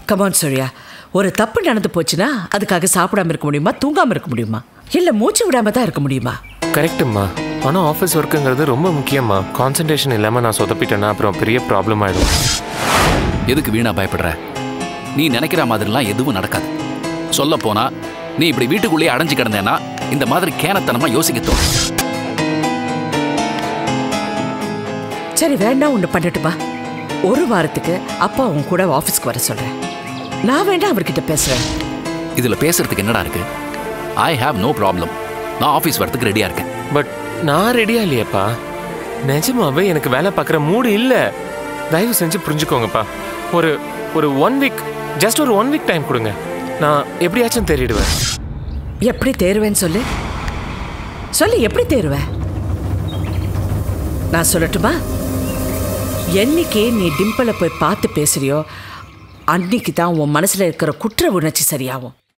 come on Surya ஒரு தப்பு நடந்து போச்சுன்னா அதுக்காக சாப்பிடாம இருக்க முடியுமா தூங்காம இருக்க முடியுமா இல்ல மூச்சு விடாம தான் இருக்க முடியுமா கரெக்டும்மா ஆனால் ஆஃபீஸ் ஒர்க்குங்கிறது ரொம்ப முக்கியம்மா கான்சன்ட்ரேஷன் இல்லாமல் நான் சொதப்பிட்டேன்னா அப்புறம் பெரிய ப்ராப்ளம் ஆகிடும் எதுக்கு வீணா பயப்படுற நீ நினைக்கிற மாதிரிலாம் எதுவும் நடக்காது சொல்ல போனா நீ இப்படி வீட்டுக்குள்ளேயே அடைஞ்சு கிடந்தேன்னா இந்த மாதிரி கேனத்தனமா யோசிக்க தோணும் சரி வேண்டாம் ஒன்று பண்ணட்டுமா ஒரு வாரத்துக்கு அப்பா உன் கூட ஆஃபீஸ்க்கு வர சொல்றேன் நான் வேண்டாம் அவர்கிட்ட பேசுறேன் இதுல பேசுறதுக்கு என்னடா இருக்கு ஐ ஹாவ் நோ ப்ராப்ளம் நான் ஆஃபீஸ் வரதுக்கு ரெடியா இருக்கேன் பட் நான் ரெடியா இல்லையேப்பா நிஜமாவே எனக்கு வேலை பார்க்குற மூடு இல்லை தயவு செஞ்சு புரிஞ்சுக்கோங்கப்பா ஒரு ஒரு ஒன் வீக் ஜஸ்ட் ஒரு ஒன் வீக் டைம் கொடுங்க நான் எப்படியாச்சும் தேறிடுவேன் எப்படி தேருவேன்னு சொல்லு சொல்லு எப்படி தேருவேன் நான் சொல்லட்டுமா என்னைக்கு நீ டிம்பிளை போய் பார்த்து பேசுறியோ அன்னைக்கு தான் உன் மனசுல இருக்கிற குற்ற உணர்ச்சி சரியாகும்